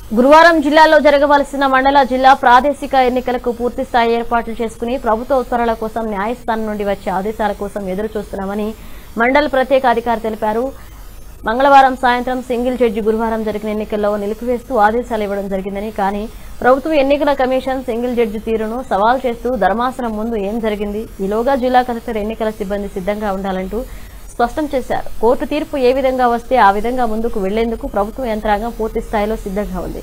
గురువారం జిల్లాలో జరగవలసిన మండల జిల్లా ప్రాదేశిక ఎన్నికలకు పూర్తి స్థాయి ఏర్పాట్లు చేసుకుని ప్రభుత్వ ఉత్తర్వుల కోసం న్యాయస్థానం నుండి వచ్చే ఆదేశాల కోసం ఎదురు చూస్తున్నామని మండల ప్రత్యేక అధికారి తెలిపారు మంగళవారం సాయంత్రం సింగిల్ జడ్జి గురువారం జరిగిన ఎన్నికల్లో నిలిపివేస్తూ ఆదేశాలు ఇవ్వడం జరిగిందని కానీ ప్రభుత్వ ఎన్నికల కమిషన్ సింగిల్ జడ్జి తీరును సవాల్ చేస్తూ ధర్మాసనం ముందు ఏం జరిగింది ఈలోగా జిల్లా కలెక్టర్ ఎన్నికల సిబ్బంది సిద్ధంగా ఉండాలంటూ స్పష్టం చేశారు కోర్టు తీర్పు ఏ విధంగా వస్తే ఆ విధంగా ముందుకు వెళ్లేందుకు ప్రభుత్వ యంత్రాంగం పూర్తి స్థాయిలో సిద్ధంగా ఉంది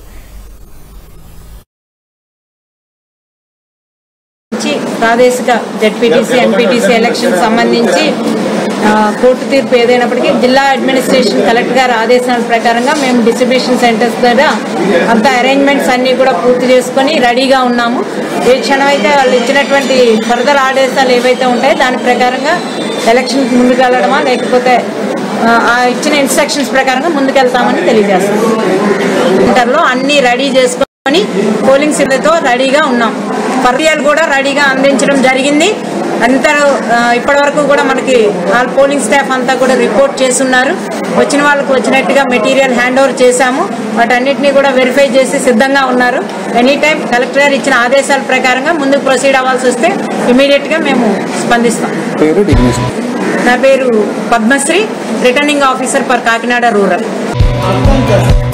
నుంచి ప్రాదేశిక జడ్పీటీసీ ఎంపీటీసీ ఎలక్షన్ సంబంధించి ఆ, కోర్టు తీర్పు ఏదైనప్పటికీ జిల్లా అడ్మినిస్ట్రేషన్ కలెక్టర్ గారి ఆదేశాల ప్రకారంగా మేము డిస్ట్రిబ్యూషన్ సెంటర్స్ దగ్గర అంత అరేంజ్మెంట్స్ అన్నీ కూడా పూర్తి చేసుకొని రెడీగా ఉన్నాము ఏ క్షణం అయితే వాళ్ళు ఇచ్చినటువంటి ఫర్దర్ ఆదేశాలు ఏవైతే ఉంటాయో దాని ప్రకారంగా ఎలక్షన్ ముందుకు వెళ్ళడమా లేకపోతే ఆ, ఆ ఇచ్చిన ఇన్స్ట్రక్షన్స్ ప్రకారంగా ముందుకెళ్తామని తెలియజేస్తాం సెంటర్లో అన్నీ రెడీ చేసుకొని పోలింగ్ సిద్ధతో రెడీగా ఉన్నాం పర్యాలు కూడా రెడీగా అందించడం జరిగింది అందరూ ఆ, ఇప్పటి వరకు కూడా మనకి ఆల్ పోలింగ్ స్టాఫ్ అంతా కూడా రిపోర్ట్ చేస్తున్నారు వచ్చిన వాళ్ళకు వచ్చినట్టుగా మెటీరియల్ హ్యాండ్ ఓవర్ చేశాము వాటన్నిటిని కూడా వెరిఫై చేసి సిద్ధంగా ఉన్నారు ఎనీ టైం కలెక్టర్ గారు ఇచ్చిన ఆదేశాల ప్రకారంగా ముందుకు ప్రొసీడ్ అవ్వాల్సి వస్తే ఇమీడియట్గా మేము స్పందిస్తాం పేరు డిగ్నేష్ నా పేరు Padmashri returning officer for Kakinada rural